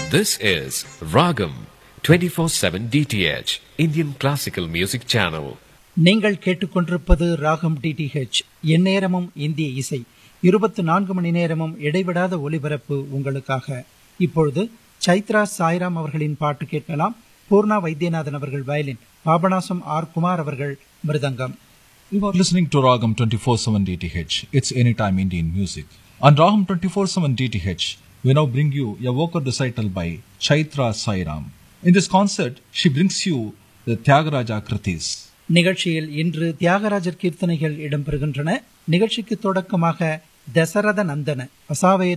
This is Ragam 24/7 DTH Indian Classical Music Channel. நீங்கள் கேட்டுக்கொண்டிருப்பது ராகம் டிடிஹெச் எந்நேரமும் இந்திய இசை இருபத்தி நான்கு மணி நேரமும் இடைவிடாத ஒலிபரப்பு உங்களுக்காக இப்பொழுது சைத்ரா சாய்ராம் அவர்களின் பாட்டு கேட்கலாம் பூர்ணா வைத்தியநாதன் அவர்கள் வயலின் பாபநாசம் ஆர் குமார் அவர்கள் மிருதங்கம் You are listening to Ragam 24/7 DTH. It's anytime Indian music. On Ragam 24/7 DTH, we now bring you a vocal recital by Chaitra Sairam. In this concert, she brings you the Tyagaraja Kritis. நிகழ்ச்சியில் இன்று தியாகராஜர் கீர்த்தனைகள் இடம்பெறுகின்றன நிகழ்ச்சிக்கு தொடக்கமாக தசரத நந்தன அசாவே